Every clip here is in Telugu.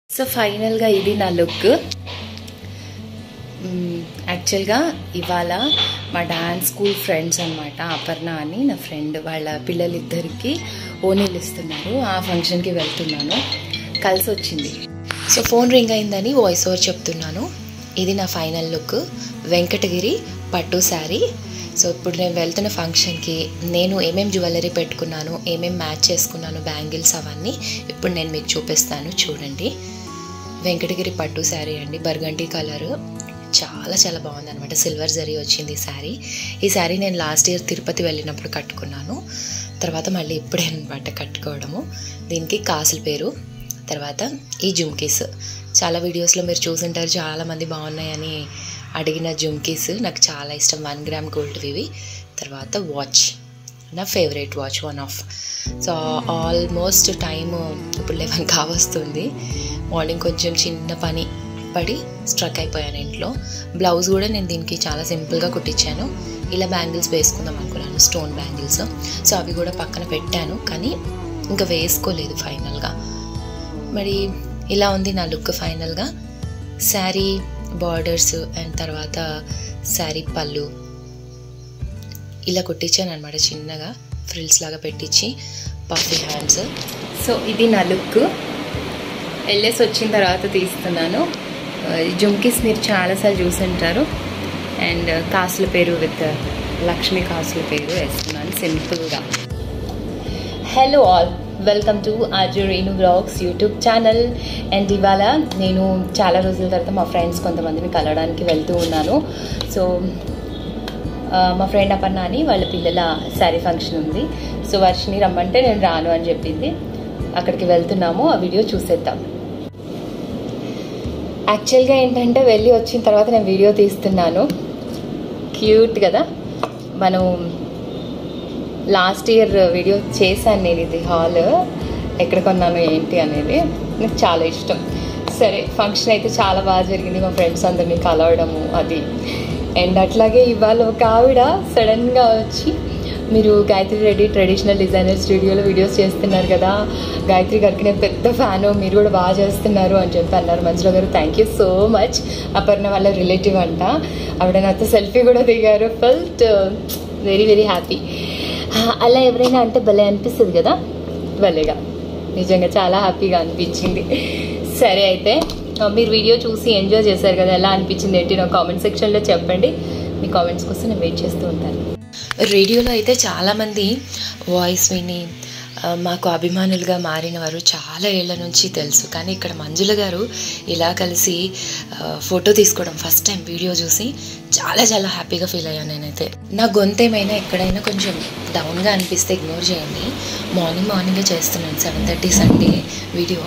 సో ఫైనల్గా ఇది నా లుక్ యాక్చువల్గా ఇవాళ మా డాన్స్ స్కూల్ ఫ్రెండ్స్ అనమాట అపర్ణ అని నా ఫ్రెండ్ వాళ్ళ పిల్లలిద్దరికి ఓనీలు ఇస్తున్నారు ఆ ఫంక్షన్కి వెళ్తున్నాను కలిసి వచ్చింది సో ఫోన్ రింగ్ అయిందని వాయిస్ ఓవర్ చెప్తున్నాను ఇది నా ఫైనల్ లుక్ వెంకటగిరి పట్టు శారీ సో ఇప్పుడు నేను వెళ్తున్న ఫంక్షన్కి నేను ఏమేం జ్యువెలరీ పెట్టుకున్నాను ఏమేం మ్యాచ్ చేసుకున్నాను బ్యాంగిల్స్ అవన్నీ ఇప్పుడు నేను మీకు చూపిస్తాను చూడండి వెంకటగిరి పట్టు శారీ అండి బర్గండి కలర్ చాలా చాలా బాగుంది అనమాట సిల్వర్ జరీ వచ్చింది ఈ శారీ ఈ శారీ నేను లాస్ట్ ఇయర్ తిరుపతి వెళ్ళినప్పుడు కట్టుకున్నాను తర్వాత మళ్ళీ ఇప్పుడే అనమాట కట్టుకోవడము దీనికి కాసుల పేరు తర్వాత ఈ జుమ్కీస్ చాలా వీడియోస్లో మీరు చూసుంటారు చాలామంది బాగున్నాయని అడిగిన జుమ్కీస్ నాకు చాలా ఇష్టం వన్ గ్రామ్ గోల్డ్ ఇవి తర్వాత వాచ్ నా favourite watch one of so almost time ఇప్పుడు లెవెన్ కావస్తుంది మార్నింగ్ కొంచెం చిన్న పని పడి స్ట్రక్ అయిపోయాను ఇంట్లో బ్లౌజ్ కూడా నేను దీనికి చాలా సింపుల్గా కుట్టించాను ఇలా బ్యాంగిల్స్ వేసుకుందాం అనుకున్నాను స్టోన్ బ్యాంగిల్స్ సో అవి కూడా పక్కన పెట్టాను కానీ ఇంకా వేసుకోలేదు ఫైనల్గా మరి ఇలా ఉంది నా లుక్ ఫైనల్గా శారీ బార్డర్స్ అండ్ తర్వాత శారీ పళ్ళు ఇలా కుట్టించాను అనమాట చిన్నగా ఫ్రిల్స్ లాగా పెట్టించి పఫీ హ్యాండ్స్ సో ఇది నా లుక్ వెళ్ళేసి వచ్చిన తర్వాత తీస్తున్నాను జుమ్కీస్ మీరు చాలాసార్లు చూసుంటారు అండ్ కాసుల పేరు విత్ లక్ష్మీ కాసుల పేరు వేస్తున్నాను సింపుల్గా hello all welcome to RJ Renu blogs YouTube channel and ఇవాళ నేను చాలా రోజుల తర్వాత మా ఫ్రెండ్స్ కొంతమందిని కలవడానికి వెళ్తూ ఉన్నాను సో మా ఫ్రెండ్ అపర్ణ అని వాళ్ళ పిల్లల శారీ ఫంక్షన్ ఉంది సో వర్షిని రమ్మంటే నేను రాను అని చెప్పింది అక్కడికి వెళ్తున్నాము ఆ వీడియో చూసేద్దాం యాక్చువల్గా ఏంటంటే వెళ్ళి వచ్చిన తర్వాత నేను వీడియో తీస్తున్నాను క్యూట్ కదా మనం లాస్ట్ ఇయర్ వీడియో చేశాను నేను ఇది హాల్ ఎక్కడ కొన్నాను ఏంటి అనేది నాకు చాలా ఇష్టం సరే ఫంక్షన్ అయితే చాలా బాగా జరిగింది మా ఫ్రెండ్స్ అందరినీ కలవడము అది అండ్ అట్లాగే ఇవాళ ఒక ఆవిడ సడన్గా వచ్చి మీరు గాయత్రి రెడ్డి ట్రెడిషనల్ డిజైనర్ స్టూడియోలో వీడియోస్ చేస్తున్నారు కదా గాయత్రి గారికి నేను పెద్ద ఫ్యాన్ మీరు కూడా బాగా చేస్తున్నారు అని చెప్పి అన్నారు Manjula garu thank you so much Aparna వాళ్ళ రిలేటివ్ అంట ఆవిడ నాతో సెల్ఫీ కూడా దిగారు ఫెల్ట్ వెరీ వెరీ హ్యాపీ అలా ఎవరైనా అంటే భలే అనిపిస్తుంది కదా భలేగా నిజంగా చాలా హ్యాపీగా అనిపించింది సరే అయితే మీరు వీడియో చూసి ఎంజాయ్ చేశారు కదా ఎలా అనిపించింది ఏంటి నా కామెంట్ సెక్షన్లో చెప్పండి మీ కామెంట్స్ కోసం నేను వెయిట్ చేస్తూ ఉంటాను రేడియోలో అయితే చాలామంది వాయిస్ విని మాకు అభిమానులుగా మారిన వారు చాలా ఏళ్ల నుంచి తెలుసు కానీ ఇక్కడ మంజుల గారు ఇలా కలిసి ఫోటో తీసుకోవడం ఫస్ట్ టైం వీడియో చూసి చాలా చాలా హ్యాపీగా ఫీల్ అయ్యాను నేనైతే నా గొంతు ఏమైనా ఎక్కడైనా కొంచెం డౌన్గా అనిపిస్తే ఇగ్నోర్ చేయండి మార్నింగ్ మార్నింగే చేస్తున్నాను సెవెన్ థర్టీ సండే వీడియో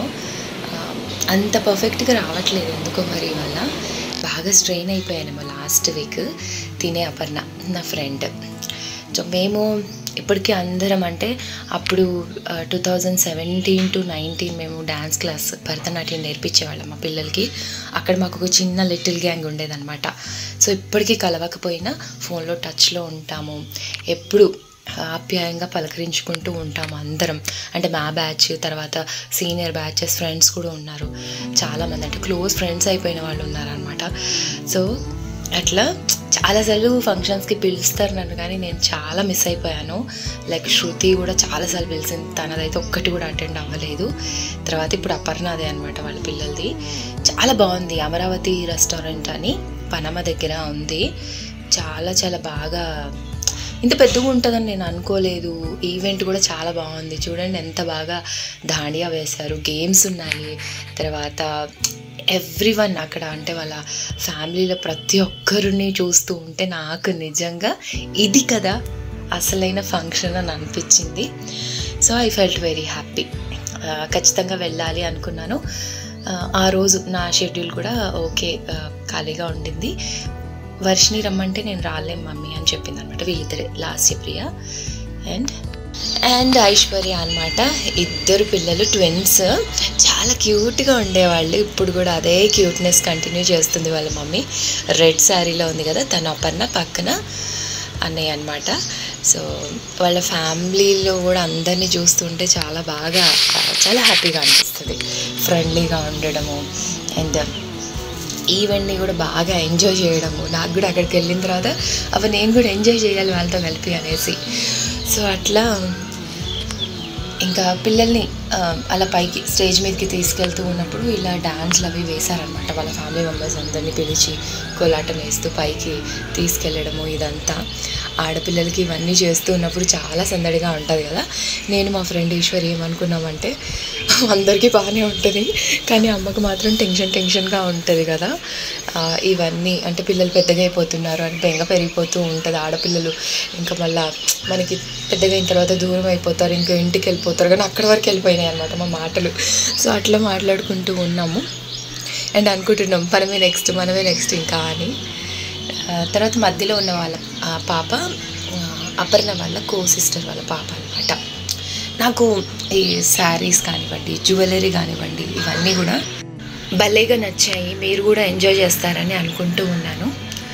అంత పర్ఫెక్ట్గా రావట్లేదు ఎందుకో మరి వల్ల బాగా స్ట్రెయిన్ అయిపోయానేమో లాస్ట్ వీక్ తినే అపర్ణ నా ఫ్రెండ్ సో మేము ఇప్పటికీ అందరం అంటే అప్పుడు two thousand seventeen to nineteen మేము డ్యాన్స్ క్లాస్ భరతనాట్యం నేర్పించేవాళ్ళం మా పిల్లలకి అక్కడ మాకు ఒక చిన్న లిటిల్ గ్యాంగ్ ఉండేదన్నమాట సో ఇప్పటికీ కలవకపోయినా ఫోన్లో టచ్లో ఉంటాము ఎప్పుడు ఆప్యాయంగా పలకరించుకుంటూ ఉంటాము అందరం అంటే మా బ్యాచ్ తర్వాత సీనియర్ బ్యాచెస్ ఫ్రెండ్స్ కూడా ఉన్నారు చాలామంది అంటే క్లోజ్ ఫ్రెండ్స్ అయిపోయిన వాళ్ళు ఉన్నారనమాట సో అట్లా చాలాసార్లు ఫంక్షన్స్కి పిలుస్తారు నన్ను కానీ నేను చాలా మిస్ అయిపోయాను లైక్ శృతి కూడా చాలాసార్లు పిలిచింది తనదైతే ఒక్కటి కూడా అటెండ్ అవ్వలేదు తర్వాత ఇప్పుడు అపర్ణదే అనమాట వాళ్ళ పిల్లలది చాలా బాగుంది అమరావతి రెస్టారెంట్ అని పనమ దగ్గర ఉంది చాలా చాలా బాగా ఇంత పెద్దగా ఉంటుందని నేను అనుకోలేదు ఈవెంట్ కూడా చాలా బాగుంది చూడండి ఎంత బాగా దాండియా వేశారు గేమ్స్ ఉన్నాయి తర్వాత ఎవ్రీ వన్ అక్కడ అంటే వాళ్ళ ఫ్యామిలీలో ప్రతి ఒక్కరిని చూస్తూ ఉంటే నాకు నిజంగా ఇది కదా అసలైన ఫంక్షన్ అని అనిపించింది so I felt very happy ఖచ్చితంగా వెళ్ళాలి అనుకున్నాను ఆ రోజు నా షెడ్యూల్ కూడా ఓకే ఖాళీగా ఉండింది వర్షిని రమ్మంటే నేను రాలేం మమ్మీ అని చెప్పింది అనమాట వీళ్ళిద్దరే లాస్ట్ ప్రియ అండ్ అండ్ ఐశ్వర్య అనమాట ఇద్దరు పిల్లలు ట్విన్స్ చాలా క్యూట్గా ఉండేవాళ్ళు ఇప్పుడు కూడా అదే క్యూట్నెస్ కంటిన్యూ చేస్తుంది వాళ్ళ మమ్మీ రెడ్ శారీలో ఉంది కదా తన అపర్ణ పక్కన అన్నయ్య అనమాట సో వాళ్ళ ఫ్యామిలీలో కూడా అందరినీ చూస్తుంటే చాలా బాగా చాలా హ్యాపీగా అనిపిస్తుంది అనిపిస్తుంది ఫ్రెండ్లీగా ఉండడము అండ్ ఈవెంట్ని కూడా బాగా ఎంజాయ్ చేయడము నాకు కూడా అక్కడికి వెళ్ళిన తర్వాత అవి నేను కూడా ఎంజాయ్ చేయాలి వాళ్ళతో కలిపి అనేసి సో అట్లా ఇంకా పిల్లల్ని ఆ, అలా పైకి స్టేజ్ మీదకి తీసుకెళ్తూ ఉన్నప్పుడు ఇలా డాన్స్లు అవి వేశారనమాట వాళ్ళ ఫ్యామిలీ మెంబర్స్ అందరినీ పిలిచి కోలాటం వేస్తూ పైకి తీసుకెళ్ళడము ఇదంతా ఆడపిల్లలకి ఇవన్నీ చేస్తూ ఉన్నప్పుడు చాలా సందడిగా ఉంటుంది కదా నేను మా ఫ్రెండ్ ఈశ్వరి ఏమనుకున్నామంటే అందరికీ బాగానే ఉంటుంది కానీ అమ్మకు మాత్రం టెన్షన్ టెన్షన్గా ఉంటుంది కదా ఆ, ఇవన్నీ అంటే పిల్లలు పెద్దగా అయిపోతున్నారు అని బెంగ పెరిగిపోతూ ఉంటుంది ఆడపిల్లలు ఇంకా మళ్ళీ మనకి పెద్దగా అయిన తర్వాత దూరం అయిపోతారు ఇంకా ఇంటికి వెళ్ళిపోతారు కానీ అక్కడి వరకు వెళ్ళిపోయినాయి అనమాట మా మాటలు సో అట్లా మాట్లాడుకుంటూ ఉన్నాము అండ్ అనుకుంటున్నాం మనమే నెక్స్ట్ మనమే నెక్స్ట్ ఇంకా అని ఆ, తర్వాత మధ్యలో ఉన్న వాళ్ళ ఆ పాప ఆ, అపర్ణ వాళ్ళ కో సిస్టర్ వాళ్ళ పాప అనమాట నాకు ఈ శారీస్ కానివ్వండి జ్యువెలరీ కానివ్వండి ఇవన్నీ కూడా భలేగా నచ్చాయి మీరు కూడా ఎంజాయ్ చేస్తారని అనుకుంటూ ఉన్నాను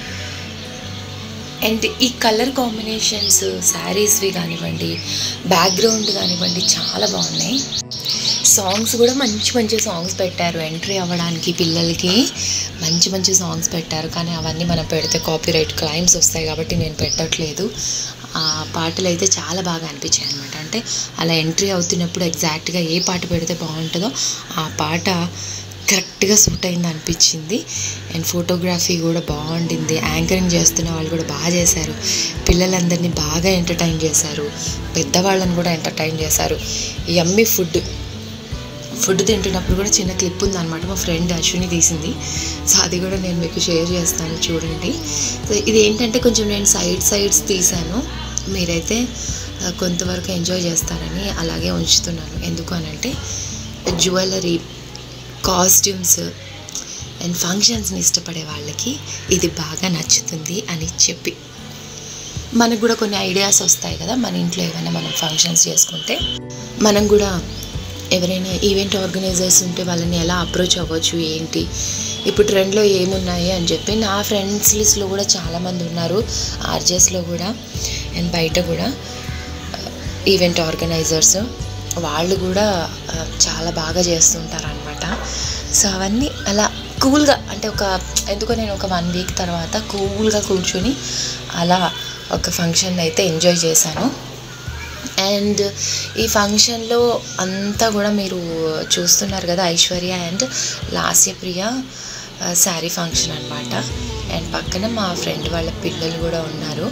అండ్ ఈ కలర్ కాంబినేషన్స్ శారీస్వి కానివ్వండి బ్యాక్గ్రౌండ్ కానివ్వండి చాలా బాగున్నాయి సాంగ్స్ కూడా మంచి మంచి సాంగ్స్ పెట్టారు ఎంట్రీ అవ్వడానికి పిల్లలకి మంచి మంచి సాంగ్స్ పెట్టారు కానీ అవన్నీ మనం పెడితే కాపీరైట్ క్లైమ్స్ వస్తాయి కాబట్టి నేను పెట్టట్లేదు ఆ పాటలు అయితే చాలా బాగా అనిపించాయి అనమాట అంటే అలా ఎంట్రీ అవుతున్నప్పుడు ఎగ్జాక్ట్గా ఏ పాట పెడితే బాగుంటుందో ఆ పాట కరెక్ట్గా సూట్ అయింది అనిపించింది అండ్ ఫోటోగ్రఫీ కూడా బాగుండింది యాంకరింగ్ చేస్తున్న వాళ్ళు కూడా బాగా చేశారు పిల్లలందరినీ బాగా ఎంటర్టైన్ చేశారు పెద్దవాళ్ళని కూడా ఎంటర్టైన్ చేశారు యమ్మీ ఫుడ్ ఫుడ్ తింటున్నప్పుడు కూడా చిన్న క్లిప్ ఉందన్నమాట మా ఫ్రెండ్ అశ్విని తీసింది సో అది కూడా నేను మీకు షేర్ చేస్తాను చూడండి సో ఇది ఏంటంటే కొంచెం నేను సైడ్ సైడ్స్ తీసాను మీరైతే ఆ, కొంతవరకు ఎంజాయ్ చేస్తారని అలాగే ఉంచుతున్నాను ఎందుకు అనంటే జ్యువెలరీ కాస్ట్యూమ్స్ అండ్ ఫంక్షన్స్ని ఇష్టపడే వాళ్ళకి ఇది బాగా నచ్చుతుంది అని చెప్పి మనకు కూడా కొన్ని ఐడియాస్ వస్తాయి కదా మన ఇంట్లో ఏమైనా మనం ఫంక్షన్స్ చేసుకుంటే మనం కూడా ఎవరైనా ఈవెంట్ ఆర్గనైజర్స్ ఉంటే వాళ్ళని ఎలా అప్రోచ్ అవ్వచ్చు ఏంటి ఇప్పుడు ట్రెండ్లో ఏమున్నాయి అని చెప్పి నా ఫ్రెండ్స్ లిస్ట్లో కూడా చాలామంది ఉన్నారు ఆర్జెస్లో కూడా అండ్ బయట కూడా ఈవెంట్ ఆర్గనైజర్స్ వాళ్ళు కూడా ఆ, చాలా బాగా చేస్తుంటారు అనమాట సో అవన్నీ అలా కూల్గా అంటే ఒక ఎందుకో నేను ఒక వన్ వీక్ తర్వాత కూల్గా కూర్చొని అలా ఒక ఫంక్షన్ అయితే ఎంజాయ్ చేశాను అండ్ ఈ ఫంక్షన్లో అంతా కూడా మీరు చూస్తున్నారు కదా ఐశ్వర్య అండ్ లాస్యప్రియ శారీ ఫంక్షన్ అనమాట అండ్ పక్కన మా ఫ్రెండ్ వాళ్ళ పిల్లలు కూడా ఉన్నారు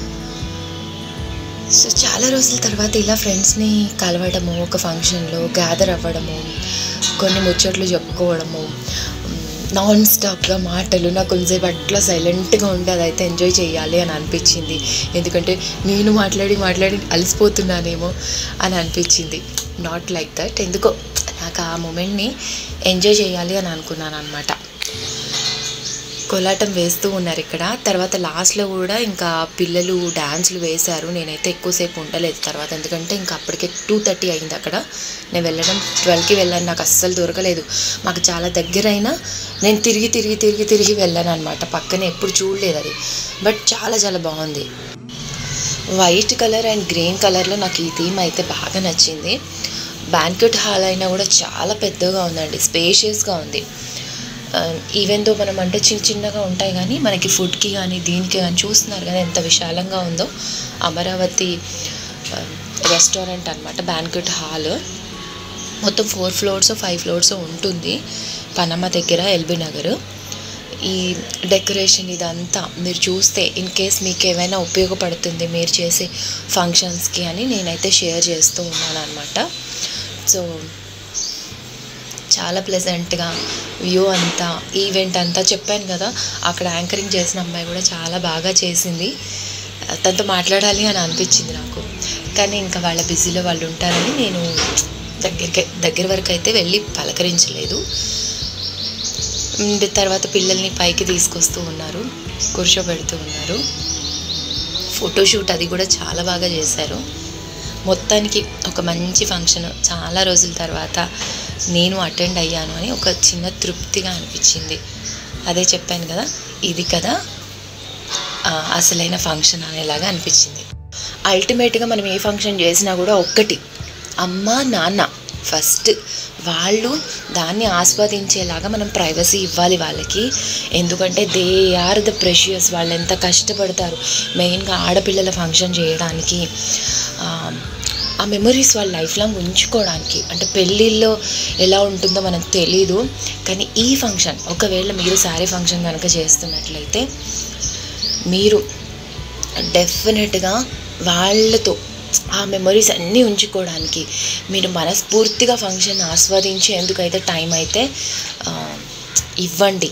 సో చాలా రోజుల తర్వాత ఇలా ఫ్రెండ్స్ని కలవడము ఒక ఫంక్షన్లో గ్యాదర్ అవ్వడము కొన్ని ముచ్చట్లు చెప్పుకోవడము నాన్ స్టాప్గా మాటలు నాకు కొంచెంసేపు అట్లా సైలెంట్గా ఉండి అదైతే ఎంజాయ్ చేయాలి అని అనిపించింది ఎందుకంటే నేను మాట్లాడి మాట్లాడి అలసిపోతున్నానేమో అని అనిపించింది నాట్ లైక్ దట్ ఎందుకో నాకు ఆ మూమెంట్ని ఎంజాయ్ చేయాలి అని అనుకున్నాను అనమాట కోలాటం వేస్తూ ఉన్నారు ఇక్కడ తర్వాత లాస్ట్లో కూడా ఇంకా పిల్లలు డ్యాన్స్లు వేశారు నేనైతే ఎక్కువసేపు ఉండలేదు తర్వాత ఎందుకంటే ఇంకా అప్పటికే టూ థర్టీ అయింది అక్కడ నేను వెళ్ళడం ట్వెల్వ్కి వెళ్ళాను నాకు అస్సలు దొరకలేదు మాకు చాలా దగ్గర అయినా నేను తిరిగి తిరిగి తిరిగి తిరిగి వెళ్ళాను అనమాట పక్కనే ఎప్పుడు చూడలేదు అది బట్ చాలా చాలా బాగుంది వైట్ కలర్ అండ్ గ్రీన్ కలర్లో నాకు ఈ థీమ్ అయితే బాగా నచ్చింది బ్యాంకెట్ హాల్ అయినా కూడా చాలా పెద్దగా ఉందండి స్పేషియస్గా ఉంది ఈవెన్ దో మనం అంటే చిన్న చిన్నగా ఉంటాయి కానీ మనకి ఫుడ్కి కానీ దీనికి కానీ చూస్తున్నారు కదా ఎంత విశాలంగా ఉందో అమరావతి రెస్టారెంట్ అనమాట బ్యాంకెట్ హాల్ మొత్తం ఫోర్ ఫ్లోర్స్ ఫైవ్ ఫ్లోర్స్ ఉంటుంది పనమ్మ దగ్గర ఎల్బీ నగర్ ఈ డెకరేషన్ ఇదంతా మీరు చూస్తే ఇన్ కేస్ మీకు ఏమైనా ఉపయోగపడుతుంది మీరు చేసే ఫంక్షన్స్కి అని నేనైతే షేర్ చేస్తూ ఉన్నాను అనమాట సో చాలా ప్లెజెంట్గా వ్యూ అంతా ఈవెంట్ అంతా చెప్పాను కదా అక్కడ యాంకరింగ్ చేసిన అమ్మాయి కూడా చాలా బాగా చేసింది తనతో మాట్లాడాలి అని అనిపించింది నాకు కానీ ఇంకా వాళ్ళ బిజీలో వాళ్ళు ఉంటారని నేను దగ్గరికి దగ్గర వరకు అయితే వెళ్ళి పలకరించలేదు అండ్ తర్వాత పిల్లల్ని పైకి తీసుకొస్తూ ఉన్నారు కూర్చోబెడుతూ ఉన్నారు ఫోటోషూట్ అది కూడా చాలా బాగా చేశారు మొత్తానికి ఒక మంచి ఫంక్షన్ చాలా రోజుల తర్వాత నేను అటెండ్ అయ్యాను అని ఒక చిన్న తృప్తిగా అనిపించింది అదే చెప్పాను కదా ఇది కదా ఆ, అసలైన ఫంక్షన్ అనేలాగా అనిపించింది అల్టిమేట్గా మనం ఏ ఫంక్షన్ చేసినా కూడా ఒక్కటి అమ్మ నాన్న ఫస్ట్ వాళ్ళు దాన్ని ఆస్వాదించేలాగా మనం ప్రైవసీ ఇవ్వాలి వాళ్ళకి ఎందుకంటే దే ఆర్ ద ప్రెషియస్ వాళ్ళు ఎంత కష్టపడతారు మెయిన్గా ఆడపిల్లల ఫంక్షన్ చేయడానికి ఆ, ఆ మెమరీస్ వాళ్ళ లైఫ్ లాంగ్ ఉంచుకోవడానికి అంటే పెళ్ళిళ్ళలో ఎలా ఉంటుందో మనకు తెలీదు కానీ ఈ ఫంక్షన్ ఒకవేళ మీరు శారీ ఫంక్షన్ కనుక చేస్తున్నట్లయితే మీరు డెఫినెట్గా వాళ్ళతో ఆ మెమరీస్ అన్నీ ఉంచుకోవడానికి మీరు మనస్ఫూర్తిగా ఫంక్షన్ ఆస్వాదించి ఎందుకైతే టైం అయితే ఆ, ఇవ్వండి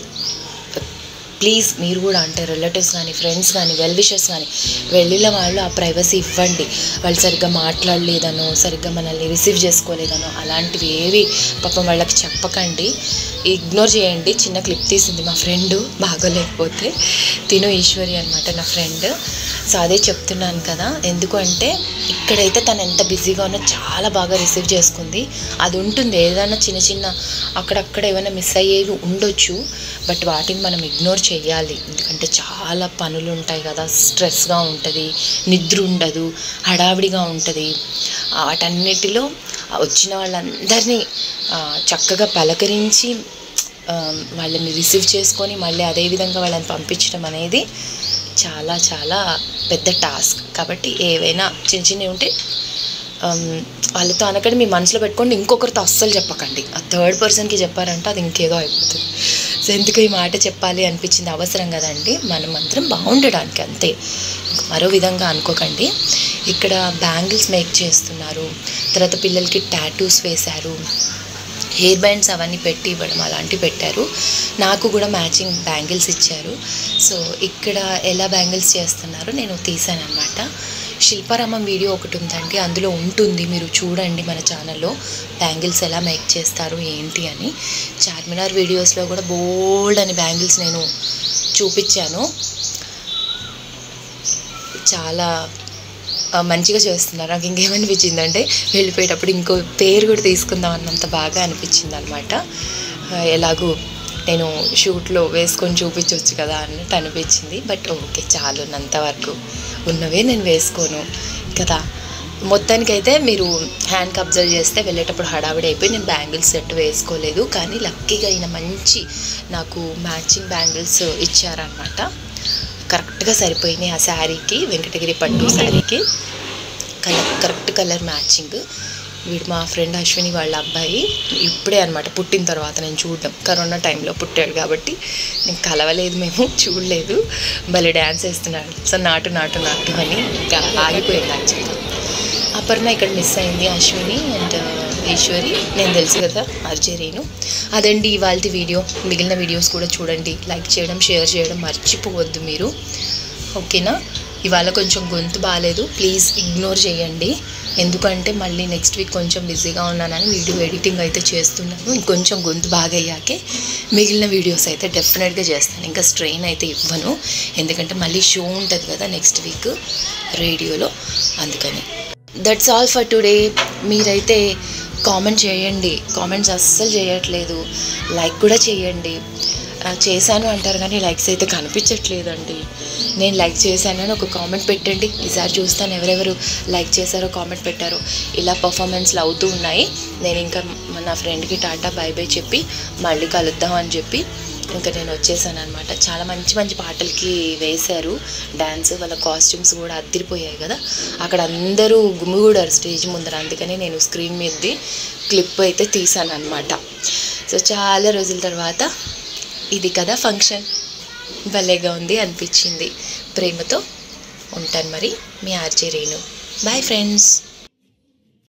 ప్లీజ్ మీరు కూడా అంటే రిలేటివ్స్ కానీ ఫ్రెండ్స్ కానీ వెల్ విషర్స్ కానీ వెళ్ళిన వాళ్ళు ఆ ప్రైవసీ ఇవ్వండి వాళ్ళు సరిగ్గా మాట్లాడలేదనో సరిగ్గా మనల్ని రిసీవ్ చేసుకోలేదనో అలాంటివి ఏవి పాపం వాళ్ళకి చెప్పకండి ఇగ్నోర్ చేయండి చిన్న క్లిప్ తీసింది మా ఫ్రెండ్ బాగోలేకపోతే తిను ఈశ్వరి అనమాట నా ఫ్రెండ్ సో అదే చెప్తున్నాను కదా ఎందుకు అంటే ఇక్కడైతే తను ఎంత బిజీగా ఉన్నా చాలా బాగా రిసీవ్ చేసుకుంది అది ఉంటుంది ఏదైనా చిన్న చిన్న అక్కడక్కడ ఏమైనా మిస్ అయ్యేవి ఉండొచ్చు బట్ వాటిని మనం ఇగ్నోర్ చేయాలి ఎందుకంటే చాలా పనులు ఉంటాయి కదా స్ట్రెస్గా ఉంటుంది నిద్ర ఉండదు హడావిడిగా ఉంటుంది ఆ వాటన్నిటిలో ఆ వచ్చిన వాళ్ళందరినీ ఆ, చక్కగా పలకరించి ఆ, వాళ్ళని రిసీవ్ చేసుకొని మళ్ళీ అదే విధంగా వాళ్ళని పంపించడం అనేది చాలా చాలా పెద్ద టాస్క్ కాబట్టి ఏవైనా చిన్న చిన్నవి ఉంటే ఆమ్, వాళ్ళతో అనకండి మీ మనసులో పెట్టుకోండి ఇంకొకరితో అస్సలు చెప్పకండి ఆ థర్డ్ పర్సన్కి చెప్పారంటే అది ఇంకేదో అయిపోతుంది సో ఎందుకు ఈ మాట చెప్పాలి అనిపించింది అవసరం కదండి మనం అందరం బాగుండడానికి అంతే ఇంక మరో విధంగా అనుకోకండి ఇక్కడ బ్యాంగిల్స్ మేక్ చేస్తున్నారు తర్వాత పిల్లలకి టాటూస్ వేశారు హెయిర్ బ్యాండ్స్ అవన్నీ పెట్టి ఇవ్వడం అలాంటివి పెట్టారు నాకు కూడా మ్యాచింగ్ బ్యాంగిల్స్ ఇచ్చారు సో ఇక్కడ ఎలా బ్యాంగిల్స్ చేస్తున్నారో నేను తీసాను అనమాట శిల్పారామం వీడియో ఒకటి ఉందండి అందులో ఉంటుంది మీరు చూడండి మన ఛానల్లో బ్యాంగిల్స్ ఎలా మేక్ చేస్తారు ఏంటి అని చార్మినార్ వీడియోస్లో కూడా బోల్డ్ అని బ్యాంగిల్స్ నేను చూపించాను చాలా ఆ, మంచిగా చేస్తున్నారు నాకు ఇంకేమనిపించిందంటే వెళ్ళిపోయేటప్పుడు ఇంకో పేరు కూడా తీసుకుందాం అన్నంత బాగా అనిపించింది అనమాట ఎలాగూ నేను షూట్లో వేసుకొని చూపించవచ్చు కదా అన్నట్టు అనిపించింది బట్ ఓకే చాలు ఉన్నంత వరకు ఉన్నవే నేను వేసుకోను కదా మొత్తానికైతే మీరు హ్యాండ్కి అబ్జర్వ్ చేస్తే వెళ్ళేటప్పుడు హడావిడి అయిపోయి నేను బ్యాంగిల్స్ సెట్ వేసుకోలేదు కానీ లక్కీగా ఈయన మంచి నాకు మ్యాచింగ్ బ్యాంగిల్స్ ఇచ్చారనమాట కరెక్ట్గా సరిపోయినాయి ఆ శారీకి వెంకటగిరి పట్టు శారీకి కలర్ కరెక్ట్ కలర్ మ్యాచింగ్ వీడు మా ఫ్రెండ్ అశ్విని వాళ్ళ అబ్బాయి ఇప్పుడే అనమాట పుట్టిన తర్వాత నేను చూడడం కరోనా టైంలో పుట్టాడు కాబట్టి నేను కలవలేదు మేము చూడలేదు భలే డ్యాన్స్ వేస్తున్నాడు సో నాటు నాటు నాటు అని ఇంకా ఆగిపోయింది యాక్చువల్గా అపర్ణ ఇక్కడ మిస్ అయింది అశ్విని అండ్ ఈశ్వరి నేను తెలుసు కదా అర్జరీను అదండి ఇవాళ వీడియో మిగిలిన వీడియోస్ కూడా చూడండి లైక్ చేయడం షేర్ చేయడం మర్చిపోవద్దు మీరు ఓకేనా ఇవాళ కొంచెం గొంతు బాగాలేదు ప్లీజ్ ఇగ్నోర్ చేయండి ఎందుకంటే మళ్ళీ నెక్స్ట్ వీక్ కొంచెం బిజీగా ఉన్నానని వీడియో ఎడిటింగ్ అయితే చేస్తున్నాను ఇంకొంచెం గొంతు బాగా అయ్యాకే మిగిలిన వీడియోస్ అయితే డెఫినెట్గా చేస్తాను ఇంకా స్ట్రెయిన్ అయితే ఇవ్వను ఎందుకంటే మళ్ళీ షో ఉంటుంది కదా నెక్స్ట్ వీక్ రేడియోలో అందుకని దట్స్ ఆల్ ఫర్ టుడే మీరైతే కామెంట్ చేయండి కామెంట్స్ అస్సలు చేయట్లేదు లైక్ కూడా చేయండి ఆ, చేశాను అంటారు కానీ లైక్స్ అయితే కనిపించట్లేదండి నేను లైక్ చేశానని ఒక కామెంట్ పెట్టండి ఈసారి చూస్తాను ఎవరెవరు లైక్ చేశారో కామెంట్ పెట్టారో ఇలా పర్ఫార్మెన్స్లు అవుతూ ఉన్నాయి నేను ఇంకా నా ఫ్రెండ్కి టాటా బై బై చెప్పి మళ్ళీ కలుద్దాం అని చెప్పి ఇంకా నేను వచ్చేసాను అనమాట చాలా మంచి మంచి పాటలకి వేశారు డ్యాన్స్ వాళ్ళ కాస్ట్యూమ్స్ కూడా అద్దరిపోయాయి కదా అక్కడ అందరూ గుమిగూడారు స్టేజ్ ముందర అందుకని నేను స్క్రీన్ మీదది క్లిప్ అయితే తీసాను అనమాట సో చాలా రోజుల తర్వాత ఇది కదా ఫంక్షన్ భలేగా ఉంది అనిపించింది ప్రేమతో ఉంటాను మరి మీ ఆర్జే రేణు బాయ్ ఫ్రెండ్స్